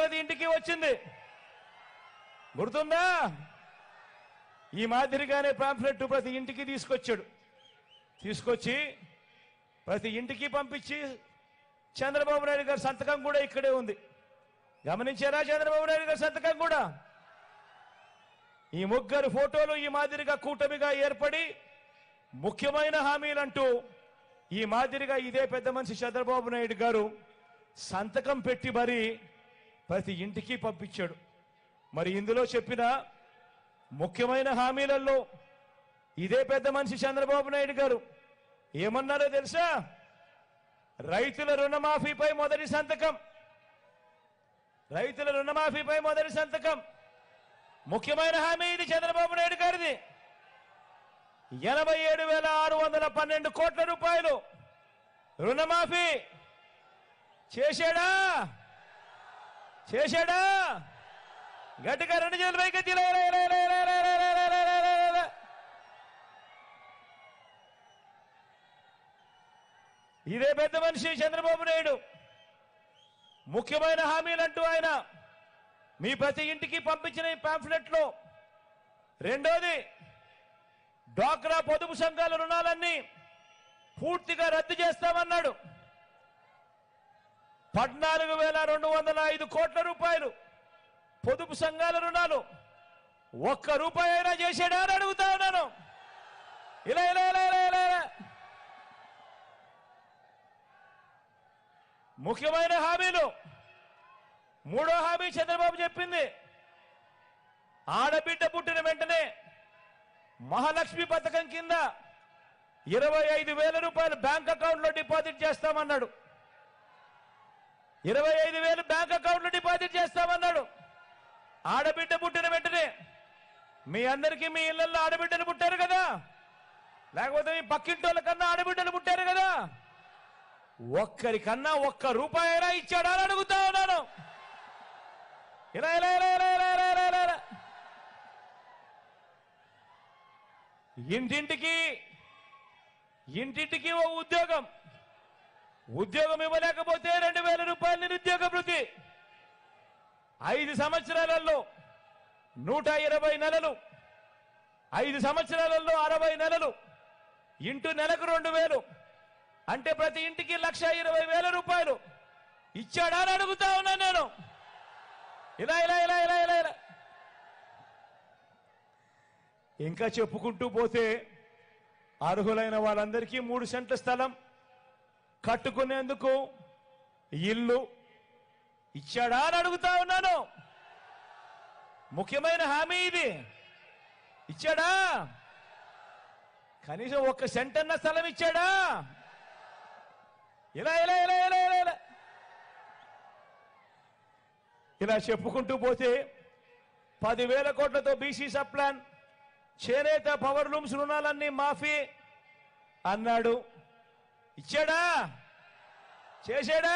ప్రతి ఇంటికి వచ్చింది గుర్తుందా ఈ మాదిరిగానే పాంఫ్లెట్ ప్రతి ఇంటికి తీసుకొచ్చాడు తీసుకొచ్చి ప్రతి ఇంటికి పంపించి చంద్రబాబు నాయుడు గారి సంతకం కూడా ఇక్కడే ఉంది గమనించారా చంద్రబాబు నాయుడు గారి సంతకం కూడా ఈ ముగ్గురు ఫోటోలు ఈ మాదిరిగా కూటమిగా ఏర్పడి ముఖ్యమైన హామీలంటూ ఈ మాదిరిగా ఇదే పెద్ద మనిషి చంద్రబాబు నాయుడు గారు సంతకం పెట్టి మరి ప్రతి ఇంటికి పంపించాడు మరి ఇందులో చెప్పిన ముఖ్యమైన హామీలలో ఇదే పెద్ద మనిషి చంద్రబాబు నాయుడు గారు ఏమన్నారో తెలుసా రైతుల రుణమాఫీపై మొదటి సంతకం రైతుల రుణమాఫీపై మొదటి సంతకం ముఖ్యమైన హామీ ఇది చంద్రబాబు నాయుడు గారిది ఎనభై ఏడు వేల ఆరు వందల పన్నెండు కోట్ల రూపాయలు రుణమాఫీ చేశాడా చేశాడా గట్టిగా రెండు చేతులు పైకి ఇలా ఇలా ఇలా ఇలా ఇలా ఇలా ఇలా ఇలా ఇలా ఇలా ఇలా ఇలా. ఇదే పెద్ద మనిషి చంద్రబాబు నాయుడు ముఖ్యమైన హామీలంటూ ఆయన మీ ప్రతి ఇంటికి పంపించిన ఈ పాంఫ్లెట్ లో రెండోది డ్వాక్రా పొదుపు సంఘాల రుణాలన్నీ పూర్తిగా రద్దు చేస్తామన్నాడు పద్నాలుగు వేల రెండు వందల ఐదు కోట్ల రూపాయలు పొదుపు సంఘాల రుణాలు ఒక్క రూపాయి అయినా చేసాడా అని అడుగుతా ఉన్నాను ఇలా ఇలా ఇలా ఇలా ఇలా ఇలా. ముఖ్యమైన హామీలు మూడో హామీ చంద్రబాబు చెప్పింది ఆడబిడ్డ పుట్టిన వెంటనే మహాలక్ష్మి పథకం కింద ఇరవై ఐదు వేల రూపాయలు బ్యాంక్ అకౌంట్ లో డిపాజిట్ చేస్తామన్నాడు ఇరవై ఐదు వేలు బ్యాంక్ అకౌంట్ లో డిపాజిట్ చేస్తామన్నాడు ఆడబిడ్డ పుట్టిన వెంటనే మీ అందరికీ మీ ఇళ్లలో ఆడబిడ్డలు పుట్టారు కదా లేకపోతే మీ పక్కింటోళ్ళ కన్నా ఆడబిడ్డలు పుట్టారు కదా ఒక్కరికన్నా ఒక్క రూపాయి అయినా ఇచ్చాడా అని అడుగుతా ఉన్నాను ఇలా ఇలా ఇలా ఇలా ఇలా ఇలా ఇలా ఇలా ఇలా. ఇంటింటికి ఇంటింటికి ఓ ఉద్యోగం ఉద్యోగం ఇవ్వలేకపోతే రెండు వేల రూపాయల నిరుద్యోగ వృత్తి ఐదు సంవత్సరాలలో నూట ఇరవై నెలలు ఐదు సంవత్సరాలలో అరవై నెలలు ఇంటూ నెలకు రెండు వేలు అంటే ప్రతి ఇంటికి లక్ష ఇరవై వేల రూపాయలు ఇచ్చాడా అని అడుగుతా ఉన్నాను నేను ఇలా ఇలా ఇలా ఇలా ఇలా ఇలా ఇంకా చెప్పుకుంటూ పోతే అర్హులైన వాళ్ళందరికీ మూడు సెంట్ల స్థలం కట్టుకునేందుకు ఇల్లు ఇచ్చాడా అని అడుగుతా ఉన్నాను ముఖ్యమైన హామీ ఇది ఇచ్చాడా కనీసం ఒక్క సెంట్ అన్న స్థలం ఇచ్చాడా ఇలా ఇలా ఇలా ఇలా ఇలా ఇలా ఇలా చెప్పుకుంటూ పోతే పదివేల కోట్లతో బీసీ సబ్ ప్లాన్ చేనేత పవర్ లూమ్స్ రుణాలన్నీ మాఫీ అన్నాడు ఇచ్చాడా చేశాడా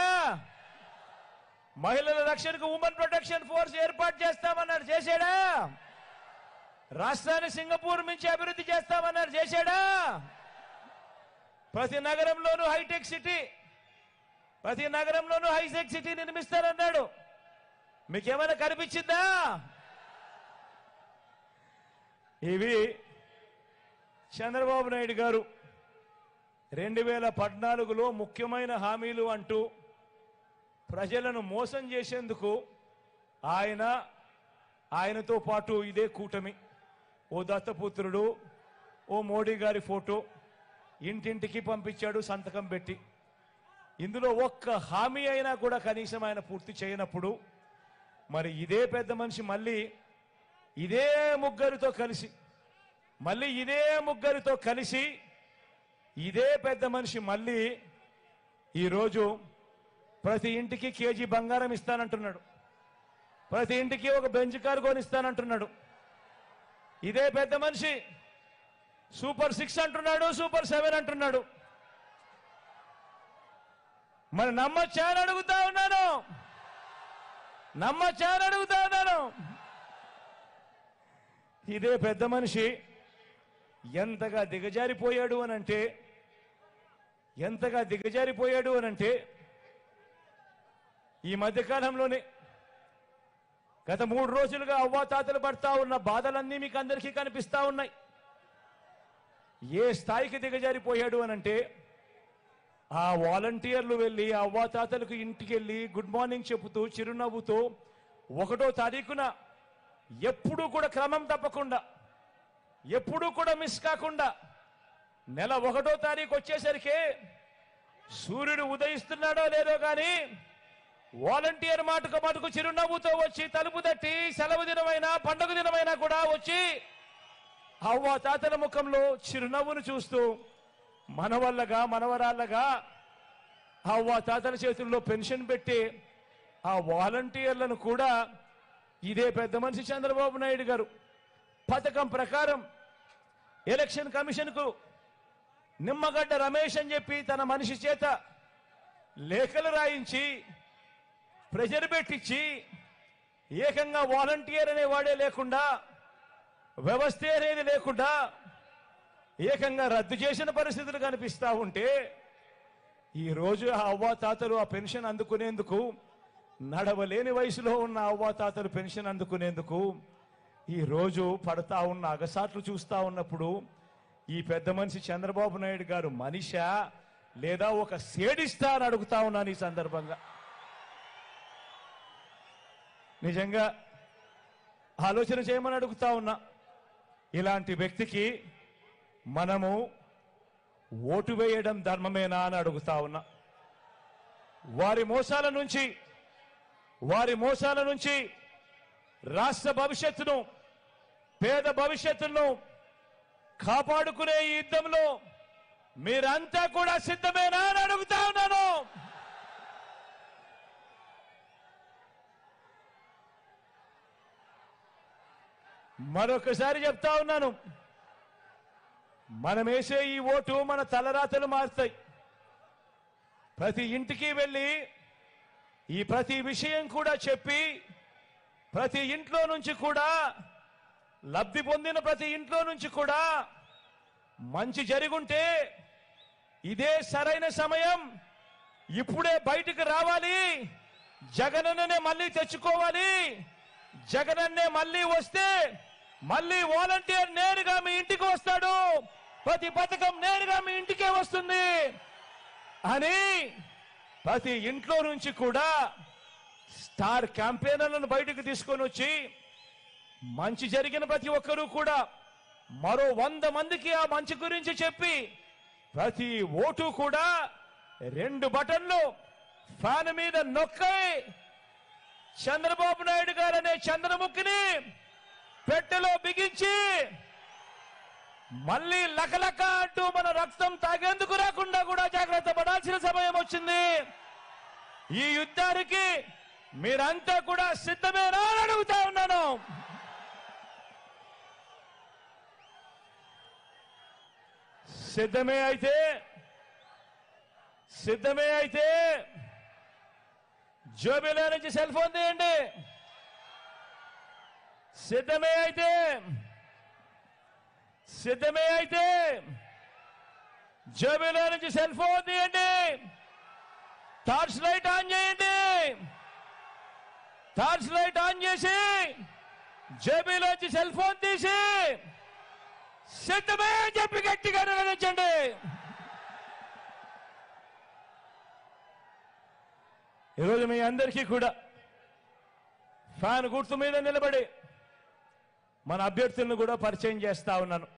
మహిళల రక్షణకు ఉమెన్ ప్రొటెక్షన్ ఫోర్స్ ఏర్పాటు చేస్తామన్నాడు చేశాడా రాష్ట్రాన్ని సింగపూర్ మించి అభివృద్ధి చేస్తామన్నాడు చేశాడా ప్రతి నగరంలోనూ హైటెక్ సిటీ ప్రతి నగరంలోనూ హైటెక్ సిటీ నిర్మిస్తారన్నాడు మీకేమైనా కనిపించిందా ఇవి చంద్రబాబు నాయుడు గారు రెండు వేల పద్నాలుగులో ముఖ్యమైన హామీలు అంటూ ప్రజలను మోసం చేసేందుకు ఆయన ఆయనతో పాటు ఇదే కూటమి ఓ దత్తపుత్రుడు ఓ మోడీ గారి ఫోటో ఇంటింటికి పంపించాడు సంతకం పెట్టి ఇందులో ఒక్క హామీ అయినా కూడా కనీసం ఆయన పూర్తి చేయనప్పుడు మరి ఇదే పెద్ద మనిషి మళ్ళీ ఇదే ముగ్గురితో కలిసి మళ్ళీ ఇదే ముగ్గురితో కలిసి ఇదే పెద్ద మనిషి మళ్ళీ ఈరోజు ప్రతి ఇంటికి కేజీ బంగారం ఇస్తానంటున్నాడు ప్రతి ఇంటికి ఒక బెంచ్ కారు కొనిస్తానంటున్నాడు ఇదే పెద్ద మనిషి సూపర్ సిక్స్ అంటున్నాడు సూపర్ సెవెన్ అంటున్నాడు మరి నమ్మొచ్చా అని అడుగుతా ఉన్నాను నమ్మొచ్చా అని అడుగుతా ఉన్నాను ఇదే పెద్ద మనిషి ఎంతగా దిగజారిపోయాడు అని అంటే ఎంతగా దిగజారిపోయాడు అని అంటే ఈ మధ్యకాలంలోనే గత మూడు రోజులుగా అవ్వాతాతలు పడతా ఉన్న బాధలన్నీ మీకు అందరికీ కనిపిస్తా ఉన్నాయి ఏ స్థాయికి దిగజారిపోయాడు అనంటే ఆ వాలంటీర్లు వెళ్ళి ఆ అవ్వాతాతలకు ఇంటికి వెళ్ళి గుడ్ మార్నింగ్ చెబుతూ చిరునవ్వుతూ ఒకటో తారీఖున ఎప్పుడూ కూడా క్రమం తప్పకుండా ఎప్పుడూ కూడా మిస్ కాకుండా నెల ఒకటో తారీఖు వచ్చేసరికి సూర్యుడు ఉదయిస్తున్నాడో లేదో కానీ వాలంటీర్ మాటకు మాటకు చిరునవ్వుతో వచ్చి తలుపు తట్టి సెలవు దినమైనా పండుగ దినమైనా కూడా వచ్చి అవ్వ తాతల ముఖంలో చిరునవ్వును చూస్తూ మనవల్లగా మనవరాళ్ళగా అవ్వ తాతల చేతుల్లో పెన్షన్ పెట్టి ఆ వాలంటీర్లను కూడా ఇదే పెద్ద మనిషి చంద్రబాబు నాయుడు గారు పథకం ప్రకారం ఎలక్షన్ కమిషన్కు నిమ్మగడ్డ రమేష్ అని చెప్పి తన మనిషి చేత లేఖలు రాయించి ప్రెజర్ పెట్టించి ఏకంగా వాలంటీర్ అనేవాడే లేకుండా వ్యవస్థ అనేది లేకుండా ఏకంగా రద్దు చేసిన పరిస్థితులు కనిపిస్తా ఉంటే ఈ రోజు ఆ అవ్వాతాతలు ఆ పెన్షన్ అందుకునేందుకు నడవలేని వయసులో ఉన్న అవ్వాతాతలు పెన్షన్ అందుకునేందుకు ఈ రోజు పడతా ఉన్న అగసాట్లు చూస్తా ఉన్నప్పుడు ఈ పెద్ద మనిషి చంద్రబాబు నాయుడు గారు మనిషా లేదా ఒక సేడిస్తా అని అడుగుతా ఉన్నాను ఈ సందర్భంగా నిజంగా ఆలోచన చేయమని అడుగుతా ఉన్నా ఇలాంటి వ్యక్తికి మనము ఓటు వేయడం ధర్మమేనా అని అడుగుతా ఉన్నా వారి మోసాల నుంచి వారి మోసాల నుంచి రాష్ట్ర భవిష్యత్తును పేద భవిష్యత్తును కాపాడుకునే ఈ యుద్ధంలో మీరంతా కూడా సిద్ధమేనా అని అడుగుతా ఉన్నాను మరొకసారి చెప్తా ఉన్నాను మనం వేసే ఈ ఓటు మన తలరాతలు మారుతాయి ప్రతి ఇంటికి వెళ్ళి ఈ ప్రతి విషయం కూడా చెప్పి ప్రతి ఇంట్లో నుంచి కూడా లబ్ధి పొందిన ప్రతి ఇంట్లో నుంచి కూడా మంచి జరుగుంటే ఇదే సరైన సమయం ఇప్పుడే బయటికి రావాలి జగనన్నే మళ్ళీ తెచ్చుకోవాలి జగనన్నే మళ్ళీ వస్తే మళ్ళీ వాలంటీర్ నేరుగా మీ ఇంటికి వస్తాడు ప్రతి పథకం నేరుగా మీ ఇంటికే వస్తుంది అని ప్రతి ఇంట్లో నుంచి కూడా స్టార్ క్యాంపెయినర్లను బయటకు తీసుకొని వచ్చి మంచి జరిగిన ప్రతి ఒక్కరూ కూడా మరో వంద మందికి ఆ మంచి గురించి చెప్పి ప్రతి ఓటు కూడా రెండు బటన్లు ఫ్యాన్ మీద నొక్కై చంద్రబాబు నాయుడు గారు అనే చంద్రముఖిని పెట్టెలో బిగించి మళ్ళీ లకలక అంటూ మన రక్తం తాగేందుకు రాకుండా కూడా జాగ్రత్త పడాల్సిన సమయం వచ్చింది ఈ యుద్ధానికి మీరంతా కూడా సిద్ధమేనా అని అడుగుతా ఉన్నాను సిద్ధమే అయితే సిద్ధమే అయితే జోబీలో నుంచి సెల్ ఫోన్ తీయండి సిద్ధమే అయితే సిద్ధమే అయితే జోబీలో నుంచి సెల్ ఫోన్ తీయండి టార్చ్ లైట్ ఆన్ చేయండి టార్చ్ లైట్ ఆన్ చేసి జేబీలోంచి సెల్ ఫోన్ తీసి సిద్ధమే అని చెప్పి గట్టిగా నిర్వహించండి ఈరోజు మీ అందరికీ కూడా ఫ్యాన్ గుర్తు మీద నిలబడి మన అభ్యర్థులను కూడా పరిచయం చేస్తా ఉన్నాను